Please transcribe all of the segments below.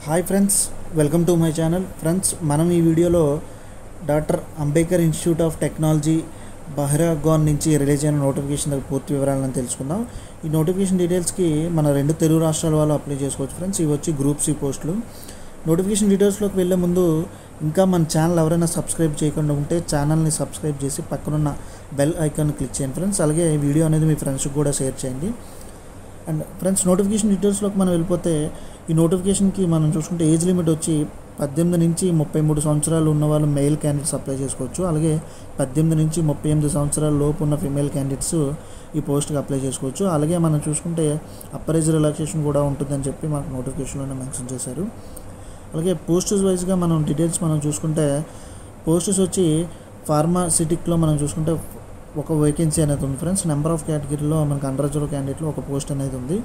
hi friends welcome to my channel friends మనం ఈ వీడియోలో doctor Ambedkar institute of technology బహ్రాగాన్ నుంచి రిలీజ్ అయిన నోటిఫికేషన్ దగ్గర పూర్తి వివరాలను తెలుసుకుందాం ఈ నోటిఫికేషన్ డీటెయిల్స్కి మన రెండు తెలుగు రాష్ట్రాల వాళ్ళు అప్లై చేసుకోవచ్చు ఫ్రెండ్స్ ఇవి వచ్చి గ్రూప్ సి పోస్టులు నోటిఫికేషన్ డీటెయిల్స్లోకి వెళ్ళే ముందు ఇంకా మన ఛానల్ ఎవరైనా సబ్స్క్రైబ్ చేయకుండా ఉంటే ఛానల్ని సబ్స్క్రైబ్ చేసి పక్కనున్న బెల్ ఐకాన్ క్లిక్ చేయండి ఫ్రెండ్స్ అలాగే ఈ వీడియో అనేది మీ ఫ్రెండ్స్కి కూడా షేర్ చేయండి అండ్ ఫ్రెండ్స్ నోటిఫికేషన్ డీటెయిల్స్లోకి మనం వెళ్ళిపోతే ఈ నోటిఫికేషన్కి మనం చూసుకుంటే ఏజ్ లిమిట్ వచ్చి పద్దెనిమిది నుంచి ముప్పై మూడు సంవత్సరాలు ఉన్న వాళ్ళు మెయిల్ క్యాండిడేట్స్ అప్లై చేసుకోవచ్చు అలాగే పద్దెనిమిది నుంచి ముప్పై ఎనిమిది సంవత్సరాల లోపు ఉన్న ఫిమేల్ క్యాండిడేట్స్ ఈ పోస్ట్కి అప్లై చేసుకోవచ్చు అలాగే మనం చూసుకుంటే అప్పర్ ఏజ్ రిలాక్సేషన్ కూడా ఉంటుందని చెప్పి మనకు నోటిఫికేషన్లోనే మెన్షన్ చేశారు అలాగే పోస్టర్స్ వైజ్గా మనం డీటెయిల్స్ మనం చూసుకుంటే పోస్టర్స్ వచ్చి ఫార్మాసిటిక్లో మనం చూసుకుంటే ఒక వేకెన్సీ అనేది ఉంది ఫ్రెండ్స్ నెంబర్ ఆఫ్ కేటగిరీలో మనకి అండర్ రిజర్వ్ క్యాండిడేట్లో ఒక పోస్ట్ అనేది ఉంది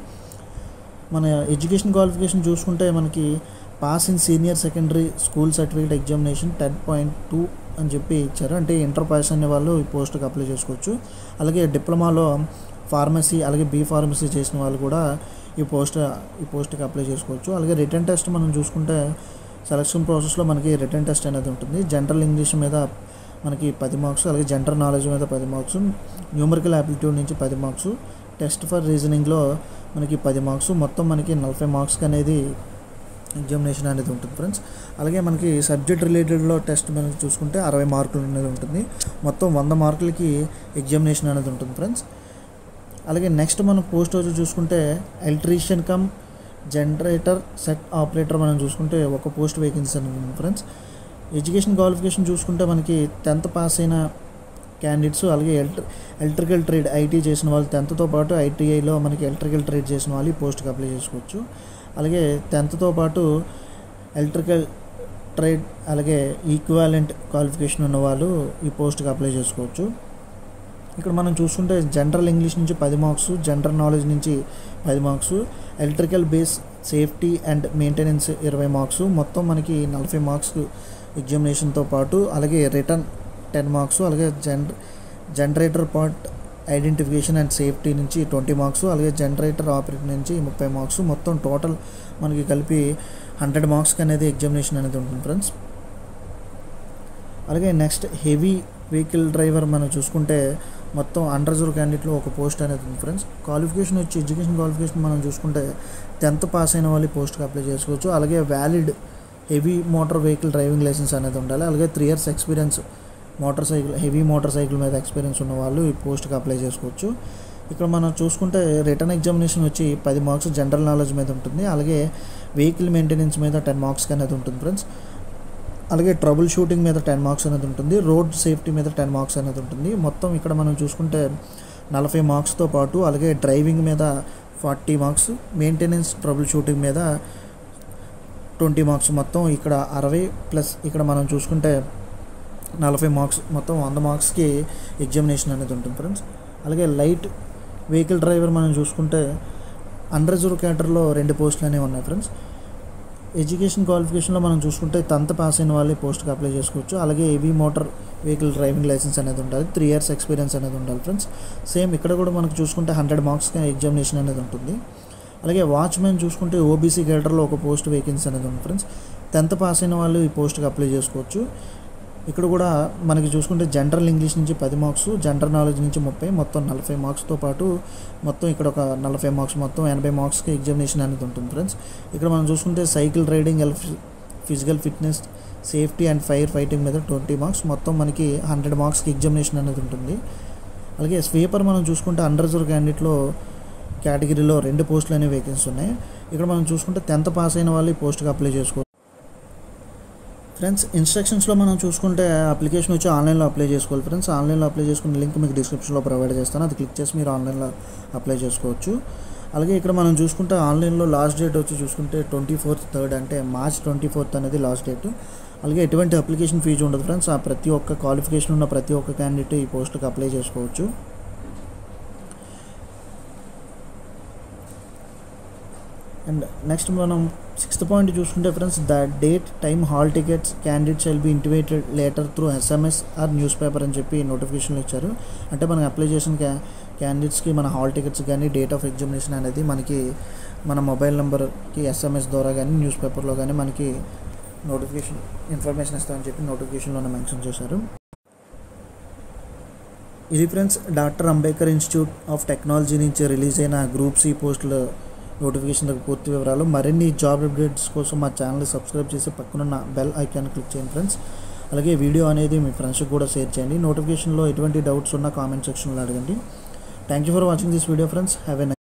మన ఎడ్యుకేషన్ క్వాలిఫికేషన్ చూసుకుంటే మనకి pass in senior secondary school certificate examination ten point two అని చెప్పి ఇచ్చారు అంటే ఇంటర్ పాస్ అనే వాళ్ళు ఈ పోస్ట్కి అప్లై చేసుకోవచ్చు అలాగే డిప్లొమాలో ఫార్మసీ అలాగే బీ ఫార్మసీ చేసిన వాళ్ళు కూడా ఈ పోస్ట్ ఈ పోస్ట్కి అప్లై చేసుకోవచ్చు అలాగే రిటర్న్ టెస్ట్ మనం చూసుకుంటే సెలక్షన్ ప్రాసెస్లో మనకి రిటర్న్ టెస్ట్ అనేది ఉంటుంది జనరల్ ఇంగ్లీష్ మీద మనకి పది మార్క్స్ అలాగే జనరల్ నాలెడ్జ్ మీద పది మార్క్స్ న్యూమరికల్ యాప్టిట్యూడ్ నుంచి పది మార్క్స్ టెస్ట్ ఫర్ రీజనింగ్లో మనకి పది మార్క్స్ మొత్తం మనకి నలభై మార్క్స్కి అనేది ఎగ్జామినేషన్ అనేది ఉంటుంది ఫ్రెండ్స్ అలాగే మనకి సబ్జెక్ట్ రిలేటెడ్లో టెస్ట్ మనకి చూసుకుంటే అరవై మార్కులు అనేది ఉంటుంది మొత్తం వంద మార్కులకి ఎగ్జామినేషన్ అనేది ఉంటుంది ఫ్రెండ్స్ అలాగే నెక్స్ట్ మనం పోస్ట్ వచ్చి చూసుకుంటే electrician cum generator set operator మనం చూసుకుంటే ఒక పోస్ట్ వేకెన్సీ అనేది ఉంది ఫ్రెండ్స్ ఎడ్యుకేషన్ క్వాలిఫికేషన్ చూసుకుంటే మనకి టెన్త్ పాస్ అయిన క్యాండిడేట్స్ అలాగే ఎలక్ట్రి ఎలక్ట్రికల్ ట్రేడ్ ఐటీ చేసిన వాళ్ళు టెన్త్తో పాటు ఐటీఐలో మనకి ఎలక్ట్రికల్ ట్రేడ్ చేసిన వాళ్ళు ఈ పోస్ట్కి అప్లై చేసుకోవచ్చు అలాగే టెన్త్తో పాటు ఎలక్ట్రికల్ ట్రేడ్ అలాగే ఈక్వాలెంట్ క్వాలిఫికేషన్ ఉన్న వాళ్ళు ఈ పోస్ట్కి అప్లై చేసుకోవచ్చు ఇక్కడ మనం చూసుకుంటే జనరల్ ఇంగ్లీష్ నుంచి పది మార్క్స్ జనరల్ నాలెడ్జ్ నుంచి పది marks electrical base safety and maintenance ఇరవై మార్క్స్ మొత్తం మనకి నలభై మార్క్స్ ఎగ్జామినేషన్తో పాటు అలాగే రిటర్న్ టెన్ మార్క్స్ అలాగే జనర generator part identification and safety నుంచి ట్వంటీ మార్క్స్ అలాగే జనరేటర్ ఆపరేట్ నుంచి ముప్పై మార్క్స్ మొత్తం టోటల్ మనకి కలిపి హండ్రెడ్ మార్క్స్కి అనేది ఎగ్జామినేషన్ అనేది ఉంటుంది ఫ్రెండ్స్ అలాగే నెక్స్ట్ హెవీ వెహికల్ డ్రైవర్ మనం చూసుకుంటే మొత్తం అండర్ రిజర్వ్ క్యాండిడేట్లో ఒక పోస్ట్ అనేది ఉంది ఫ్రెండ్స్ క్వాలిఫికేషన్ వచ్చి ఎడ్యుకేషన్ క్వాలిఫికేషన్ మనం చూసుకుంటే టెన్త్ పాస్ అయిన వాళ్ళు పోస్ట్కి అప్లై చేసుకోవచ్చు అలాగే valid heavy motor vehicle driving licence అనేది ఉండాలి అలాగే three years experience motor cycle heavy motor cycle మీద ఎక్స్పీరియన్స్ ఉన్న వాళ్ళు ఈ పోస్ట్కి అప్లై చేసుకోవచ్చు ఇక్కడ మనం చూసుకుంటే రిటర్న్ ఎగ్జామినేషన్ వచ్చి పది మార్క్స్ జనరల్ నాలెడ్జ్ మీద ఉంటుంది అలాగే వెహికల్ మెయింటెనెన్స్ మీద టెన్ మార్క్స్ అనేది ఉంటుంది ఫ్రెండ్స్ అలాగే ట్రబుల్ షూటింగ్ మీద టెన్ మార్క్స్ అనేది ఉంటుంది రోడ్ సేఫ్టీ మీద టెన్ మార్క్స్ అనేది ఉంటుంది మొత్తం ఇక్కడ మనం చూసుకుంటే నలభై మార్క్స్తో పాటు అలాగే డ్రైవింగ్ మీద forty marks maintenance trouble shooting మీద ట్వంటీ మార్క్స్ మొత్తం ఇక్కడ అరవై ప్లస్ ఇక్కడ మనం చూసుకుంటే నలభై మార్క్స్ మొత్తం వంద మార్క్స్కి ఎగ్జామినేషన్ అనేది ఉంటుంది ఫ్రెండ్స్ అలాగే లైట్ వెహికల్ డ్రైవర్ మనం చూసుకుంటే అండర్ రిజర్వ్ క్యాటర్లో రెండు పోస్టులు అనేవి ఉన్నాయి ఫ్రెండ్స్ ఎడ్యుకేషన్ క్వాలిఫికేషన్లో మనం చూసుకుంటే టెన్త్ పాస్ అయిన వాళ్ళే పోస్ట్కి అప్లై చేసుకోవచ్చు అలాగే heavy motor vehicle driving licence అనేది ఉండాలి త్రీ ఇయర్స్ ఎక్స్పీరియన్స్ అనేది ఉండాలి ఫ్రెండ్స్ సేమ్ ఇక్కడ కూడా మనకు చూసుకుంటే హండ్రెడ్ మార్క్స్కి ఎగ్జామినేషన్ అనేది ఉంటుంది అలాగే వాచ్మెన్ చూసుకుంటే ఓబీసీ కేటర్లో ఒక పోస్ట్ వేకెన్సీ అనేది ఉంది ఫ్రెండ్స్ టెన్త్ పాస్ అయిన వాళ్ళు ఈ పోస్ట్కి అప్లై చేసుకోవచ్చు ఇక్కడ కూడా మనకి చూసుకుంటే జనరల్ ఇంగ్లీష్ నుంచి పది మార్క్స్ జనరల్ నాలెడ్జ్ నుంచి ముప్పై మొత్తం నలభై మార్క్స్తో పాటు మొత్తం ఇక్కడ ఒక నలభై మార్క్స్ మొత్తం ఎనభై మార్క్స్కి ఎగ్జామినేషన్ అనేది ఉంటుంది ఫ్రెండ్స్ ఇక్కడ మనం చూసుకుంటే cycle riding physical fitness safety and fire fighting మీద ట్వంటీ మార్క్స్ మొత్తం మనకి హండ్రెడ్ మార్క్స్కి ఎగ్జామినేషన్ అనేది ఉంటుంది అలాగే స్వీపర్ మనం చూసుకుంటే అండర్ రిజర్వ్ క్యాండిడేట్లో కేటగిరీలో రెండు పోస్టులు అనేవి వేకెన్సీ ఉన్నాయి ఇక్కడ మనం చూసుకుంటే టెన్త్ పాస్ అయిన వాళ్ళు ఈ పోస్ట్కి అప్లై చేసుకోవచ్చు ఫ్రెండ్స్ ఇన్స్ట్రక్షన్స్లో మనం చూసుకుంటే అప్లికేషన్ వచ్చి ఆన్లైన్లో అప్లై చేసుకోవాలి ఫ్రెండ్స్ ఆన్లైన్లో అప్లై చేసుకున్న లింక్ మీకు డిస్క్రిప్షన్లో ప్రొవైడ్ చేస్తాను అది క్లిక్ చేసి మీరు ఆన్లైన్లో అప్లై చేసుకోవచ్చు అలాగే ఇక్కడ మనం చూసుకుంటే ఆన్లైన్లో లాస్ట్ డేట్ వచ్చి చూసుకుంటే ట్వంటీ ఫోర్త్ థర్డ్ అంటే మార్చ్ ట్వంటీ ఫోర్త్ అనేది లాస్ట్ డేట్ అలాగే ఎటువంటి అప్లికేషన్ ఫీజు ఉండదు ఫ్రెండ్స్ ఆ ప్రతి ఒక్క క్వాలిఫికేషన్ ఉన్న ప్రతి ఒక్క క్యాండిడేట్ ఈ పోస్ట్కి అప్లై చేసుకోవచ్చు అండ్ నెక్స్ట్ మనం సిక్స్త్ పాయింట్ చూసుకుంటే friends the date time hall tickets candidate shall be intimated later through S M S or news paper అని చెప్పి నోటిఫికేషన్లు ఇచ్చారు అంటే మనం అప్లై చేసిన క్యా క్యాండిడేట్స్కి మన హాల్ టికెట్స్ కానీ డేట్ ఆఫ్ ఎగ్జామినేషన్ అనేది మనకి మన మొబైల్ నెంబర్కి ఎస్ఎంఎస్ ద్వారా కానీ న్యూస్ పేపర్లో కానీ మనకి నోటిఫికేషన్ ఇన్ఫర్మేషన్ ఇస్తామని చెప్పి నోటిఫికేషన్లోనే మెన్షన్ చేశారు ఇది friends doctor Ambedkar institute of technology నుంచి రిలీజ్ అయిన గ్రూప్ సి పోస్టుల నోటిఫికేషన్ పూర్తి వివరాలు మరిన్ని జాబ్ అప్డేట్స్ కోసం మా ఛానల్ సబ్స్క్రైబ్ చేసి పక్కనున్న బెల్ ఐకాన్ క్లిక్ చేయండి ఫ్రెండ్స్ అలాగే వీడియో అనేది మీ ఫ్రెండ్స్కి కూడా షేర్ చేయండి నోటిఫికేషన్లో ఎటువంటి డౌట్స్ ఉన్నా కామెంట్ సెక్షన్లో అడగండి thank you for watching this video friends have a